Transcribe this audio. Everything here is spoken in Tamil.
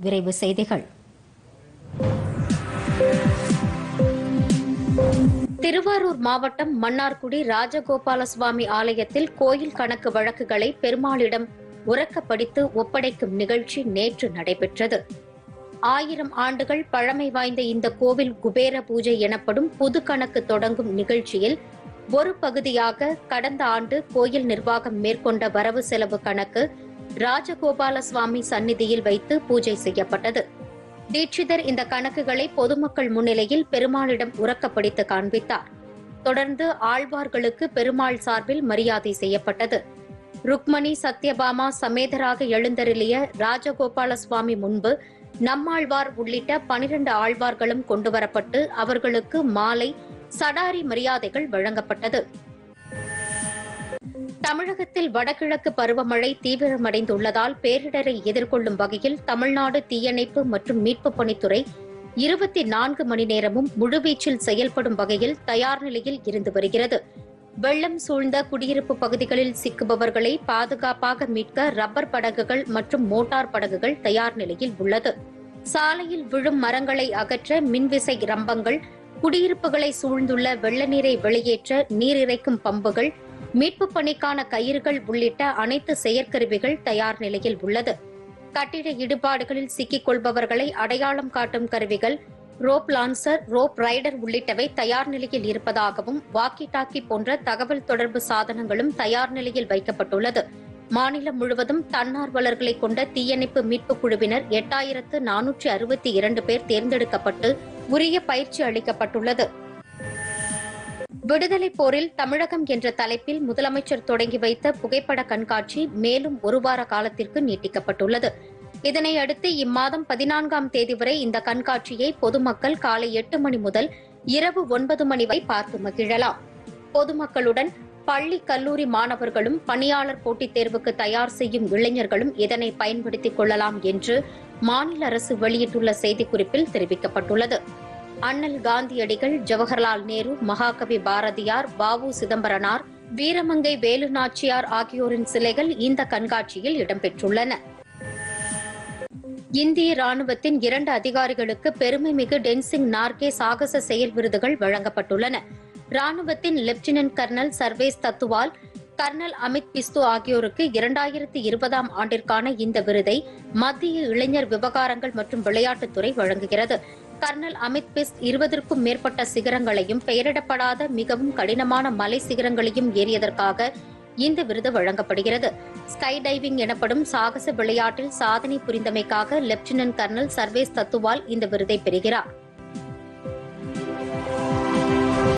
விரைவு செய்திகள் திருவாரூர் மாவட்டம் மன்னார்குடி ராஜகோபால சுவாமி ஆலயத்தில் கோயில் கணக்கு வழக்குகளை பெருமாளிடம் உறக்க படித்து ஒப்படைக்கும் நிகழ்ச்சி நேற்று நடைபெற்றது ஆயிரம் ஆண்டுகள் பழமை வாய்ந்த இந்த கோவில் குபேர பூஜை எனப்படும் புது கணக்கு தொடங்கும் நிகழ்ச்சியில் ஒரு பகுதியாக கடந்த ஆண்டு கோயில் நிர்வாகம் மேற்கொண்ட வரவு செலவு கணக்கு ராஜகோபால சுவாமி சந்நிதியில் வைத்து பூஜை செய்யப்பட்டது தீட்சிதர் இந்த கணக்குகளை பொதுமக்கள் முன்னிலையில் பெருமாளிடம் உறக்கப்படித்து காண்பித்தார் தொடர்ந்து ஆழ்வார்களுக்கு பெருமாள் சார்பில் மரியாதை செய்யப்பட்டது ருக்மணி சத்யபாமா சமேதராக எழுந்தருளிய ராஜகோபால சுவாமி முன்பு நம்மாழ்வார் உள்ளிட்ட பனிரண்டு ஆழ்வார்களும் கொண்டுவரப்பட்டு அவர்களுக்கு மாலை சடாரி மரியாதைகள் வழங்கப்பட்டது தமிழகத்தில் வடகிழக்கு பருவமழை தீவிரமடைந்துள்ளதால் பேரிடரை எதிர்கொள்ளும் வகையில் தமிழ்நாடு தீயணைப்பு மற்றும் மீட்புப் பணித்துறை இருபத்தி நான்கு மணி நேரமும் முழுவீச்சில் செயல்படும் வகையில் தயார் நிலையில் இருந்து வருகிறது வெள்ளம் சூழ்ந்த குடியிருப்பு பகுதிகளில் சிக்குபவர்களை பாதுகாப்பாக மீட்க ரப்பர் படகுகள் மற்றும் மோட்டார் படகுகள் தயார் நிலையில் உள்ளது சாலையில் விழும் மரங்களை அகற்ற மின்விசை ரம்பங்கள் குடியிருப்புகளை சூழ்ந்துள்ள வெள்ள நீரை வெளியேற்ற நீர் இறைக்கும் பம்புகள் மீட்புப் பணிக்கான கயிறுகள் உள்ளிட்ட அனைத்து செயற்கருவிகள் தயார் நிலையில் உள்ளது கட்டிட இடுபாடுகளில் சிக்கிக் கொள்பவர்களை அடையாளம் காட்டும் கருவிகள் ரோப் லான்சர் ரோப் ரைடர் உள்ளிட்டவை தயார் நிலையில் இருப்பதாகவும் வாக்கி டாக்கி போன்ற தகவல் தொடர்பு சாதனங்களும் தயார் நிலையில் வைக்கப்பட்டுள்ளது மாநிலம் முழுவதும் தன்னார்வலர்களை கொண்ட தீயணைப்பு மீட்புக் குழுவினர் எட்டாயிரத்து நானூற்றி அறுபத்தி இரண்டு பேர் தேர்ந்தெடுக்கப்பட்டு உரிய பயிற்சி அளிக்கப்பட்டுள்ளது விடுதலை போரில் தமிழகம் என்ற தலைப்பில் முதலமைச்சர் தொடங்கி வைத்த புகைப்பட கண்காட்சி மேலும் ஒரு வார காலத்திற்கு நீட்டிக்கப்பட்டுள்ளது இதனையடுத்து இம்மாதம் பதினான்காம் தேதி வரை இந்த கண்காட்சியை பொதுமக்கள் காலை எட்டு மணி முதல் இரவு ஒன்பது மணி வரை பார்த்து மகிழலாம் பொதுமக்களுடன் பள்ளி கல்லூரி மாணவர்களும் பணியாளர் போட்டித் தேர்வுக்கு தயார் செய்யும் இளைஞர்களும் இதனை பயன்படுத்திக் கொள்ளலாம் என்று மாநில அரசு வெளியிட்டுள்ள செய்திக்குறிப்பில் தெரிவிக்கப்பட்டுள்ளது அண்ணல் காந்தியடிகள் ஜவஹர்லால் நேரு மகாகவி பாரதியார் வாவு சிதம்பரனார் வீரமங்கை வேலு நாச்சியார் ஆகியோரின் சிலைகள் இந்த கண்காட்சியில் இடம்பெற்றுள்ளன இந்திய ராணுவத்தின் இரண்டு அதிகாரிகளுக்கு பெருமைமிகு டென்சிங் நார்கே சாகச செயல் விருதுகள் வழங்கப்பட்டுள்ளன ராணுவத்தின் lieutenant colonel Sarvesh Dhatwal colonel Amit Bisht ஆகியோருக்கு இரண்டாயிரத்தி இருபதாம் ஆண்டிற்கான இந்த விருதை மத்திய இளைஞர் விவகாரங்கள் மற்றும் விளையாட்டுத்துறை வழங்குகிறது கர்னல் அமித் பிஸ்த் இருபதற்கும் மேற்பட்ட சிகரங்களையும் பெயரிடப்படாத மிகவும் கடினமான மலை சிகரங்களையும் ஏறியதற்காக இந்த விருது வழங்கப்படுகிறது ஸ்கை டைவிங் எனப்படும் சாகச விளையாட்டில் சாதனை புரிந்தமைக்காக லெப்டினன்ட் கர்னல் சர்வேஸ் தத்துவால் இந்த விருதை பெறுகிறார்